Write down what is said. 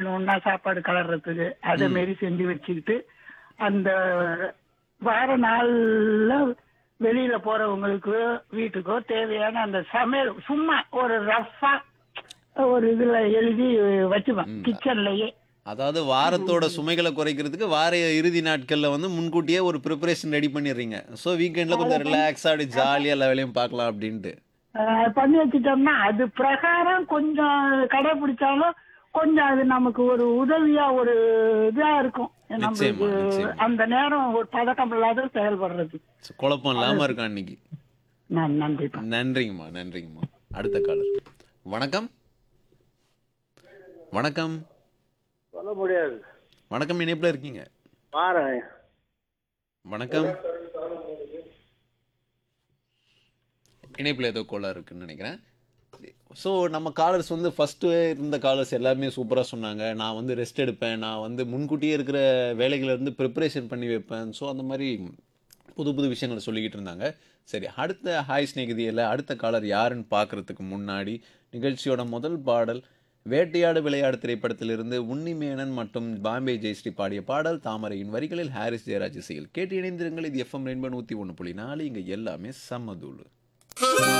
ஒண்ணா சாப்பாடு கலர்றதுக்கு அதே மாரி செஞ்சு வச்சுக்கிட்டு அந்த வார நாள்ல வெளியில போறவங்களுக்கு வீட்டுக்கோ தேவையான அந்த சமையல் சும்மா ஒரு ரஃபா ஒரு இதுல எழுதி வச்சுப்பேன் கிச்சன்லயே அதாவது வாரத்தோட சுமைகளை குறைக்கிறதுக்கு வார இறுதி நாட்கள்ல வந்து முன்கூட்டியே ஒரு ப்ரிப்பரேஷன் ரெடி பண்ணிடுறீங்க ஸோ வீக்கெண்ட்ல கொஞ்சம் ரிலாக்ஸா அப்படி ஜாலியா எல்லா வேலையும் பார்க்கலாம் அப்படின்ட்டு அஹ் பண்ணி வச்சுட்டோம்னா அது பிரகாரம் கொஞ்சம் கடைபிடிச்சாலும் கொஞ்சம் அது நமக்கு ஒரு உதவியா ஒரு இதா இருக்கும் நிச்சயமா, நம்மளுக்கு நிச்சயமா. அந்த நேரம் ஒரு பதட்டம் இல்லாத செயல்படுறது So, குழப்பம் இல்லாம இருக்கும் அன்னைக்கு நான் நன்றிப்பா நன்றிங்கம்மா நன்றிங்கம்மா அடுத்த காலர் வணக்கம் வணக்கம் சொல்ல முடியாது வணக்கம் இணைப்புல இருக்கீங்க பாருங்க வணக்கம் இணைப்பில் ஏதோ கோளாறு இருக்குன்னு நினைக்கிறேன் ஸோ நம்ம காலர்ஸ் வந்து ஃபஸ்ட்டு இருந்த காலர்ஸ் எல்லாருமே சூப்பராக சொன்னாங்க நான் வந்து ரெஸ்ட் எடுப்பேன் நான் வந்து முன்கூட்டியே இருக்கிற வேலைகளை இருந்து ப்ரிப்பரேஷன் பண்ணி வைப்பேன் ஸோ அந்த மாதிரி புது புது விஷயங்களை சொல்லிக்கிட்டு இருந்தாங்க சரி அடுத்த ஹாய் ஸ்நேகிதியில் அடுத்த காலர் யாருன்னு பார்க்குறதுக்கு முன்னாடி நிகழ்ச்சியோட முதல் பாடல் வேட்டையாடு விளையாடு திரைப்படத்திலிருந்து உன்னிமேனன் மற்றும் பாம்பே ஜெயஸ்ரீ பாடிய பாடல் தாமரையின் வரிகளில் ஹாரிஸ் ஜெயராஜ் இசையில் கேட்டு இணைந்திருங்கள் இது எஃப்எம் ரெயின்போ நூற்றி ஒன்று புள்ளி நாலு இங்கே எல்லாமே சம்மதூள்